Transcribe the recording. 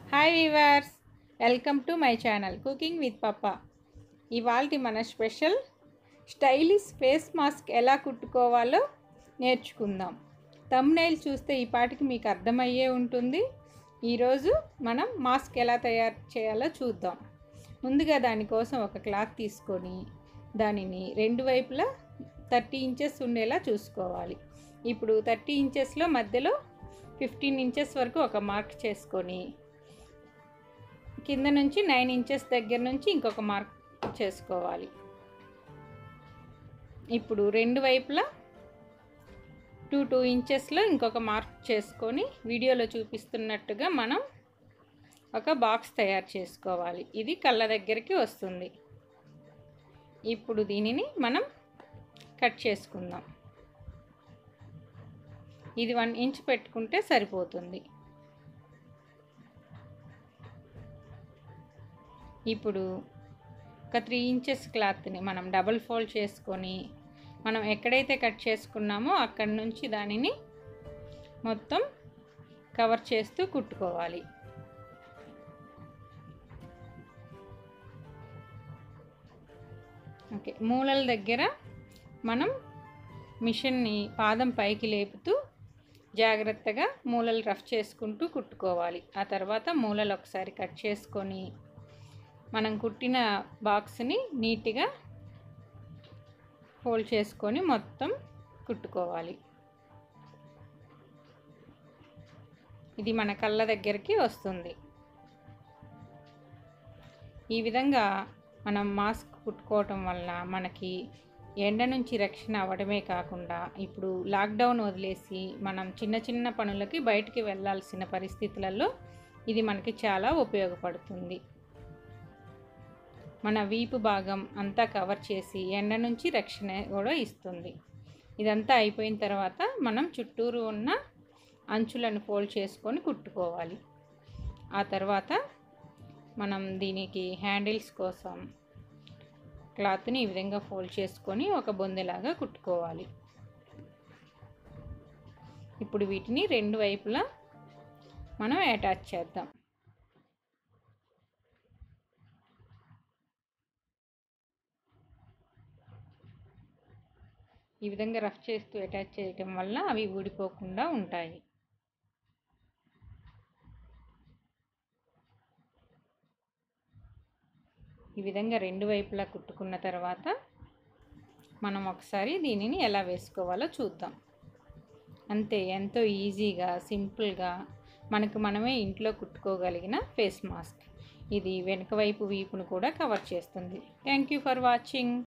hi viewers welcome to my channel cooking with Pappa ఇవాళ మన special stylish face mask ఎలా కుట్టుకోవాలో నేర్చుకుందాం తమ్నైల్ చూస్తే ఈ పాటికి మీకు అర్థమయ్యే ఉంటుంది ఈరోజు మనం మాస్క్ ఎలా తయారు చేయాలో చూద్దాం ముందుగా దానికోసం ఒక క్లాత్ తీసుకొని దానిని రెండు వైపులా థర్టీ ఇంచెస్ ఉండేలా చూసుకోవాలి ఇప్పుడు థర్టీ ఇంచెస్లో మధ్యలో ఫిఫ్టీన్ ఇంచెస్ వరకు ఒక మార్క్ చేసుకొని కింద నుంచి నైన్ ఇంచెస్ దగ్గర నుంచి ఇంకొక మార్క్ చేసుకోవాలి ఇప్పుడు రెండు వైపులా టూ టూ ఇంచెస్లో ఇంకొక మార్క్ చేసుకొని వీడియోలో చూపిస్తున్నట్టుగా మనం ఒక బాక్స్ తయారు చేసుకోవాలి ఇది కళ్ళ దగ్గరికి వస్తుంది ఇప్పుడు దీనిని మనం కట్ చేసుకుందాం ఇది వన్ ఇంచ్ పెట్టుకుంటే సరిపోతుంది ఇప్పుడు ఒక త్రీ ఇంచెస్ క్లాత్ని మనం డబల్ ఫోల్డ్ చేసుకొని మనం ఎక్కడైతే కట్ చేసుకున్నామో అక్కడి నుంచి దానిని మొత్తం కవర్ చేస్తూ కుట్టుకోవాలి ఓకే మూలల దగ్గర మనం మిషన్ని పాదం పైకి లేపుతూ జాగ్రత్తగా మూలలు రఫ్ చేసుకుంటూ కుట్టుకోవాలి ఆ తర్వాత మూలలు ఒకసారి కట్ చేసుకొని మనం కుట్టిన బాక్స్ని నీట్గా ఫోల్డ్ చేసుకొని మొత్తం కుట్టుకోవాలి ఇది మన కళ్ళ దగ్గరికి వస్తుంది ఈ విధంగా మనం మాస్క్ కుట్టుకోవటం వల్ల మనకి ఎండ నుంచి రక్షణ అవ్వడమే కాకుండా ఇప్పుడు లాక్డౌన్ వదిలేసి మనం చిన్న చిన్న పనులకి బయటికి వెళ్ళాల్సిన పరిస్థితులలో ఇది మనకి చాలా ఉపయోగపడుతుంది మన వీపు భాగం అంతా కవర్ చేసి ఎండ నుంచి రక్షణ కూడా ఇస్తుంది ఇదంతా అయిపోయిన తర్వాత మనం చుట్టూరు ఉన్న అంచులను ఫోల్డ్ చేసుకొని కుట్టుకోవాలి ఆ తర్వాత మనం దీనికి హ్యాండిల్స్ కోసం క్లాత్ని ఈ విధంగా ఫోల్డ్ చేసుకొని ఒక బొందెలాగా కుట్టుకోవాలి ఇప్పుడు వీటిని రెండు వైపులా మనం అటాచ్ చేద్దాం ఈ విధంగా రఫ్ చేస్తూ అటాచ్ చేయటం వల్ల అవి ఊడిపోకుండా ఉంటాయి ఈ విధంగా రెండు వైపులా కుట్టుకున్న తర్వాత మనం ఒకసారి దీనిని ఎలా వేసుకోవాలో చూద్దాం అంతే ఎంతో ఈజీగా సింపుల్గా మనకు మనమే ఇంట్లో కుట్టుకోగలిగిన ఫేస్ మాస్క్ ఇది వెనుక వైపు వీపును కూడా కవర్ చేస్తుంది థ్యాంక్ యూ ఫర్ వాచింగ్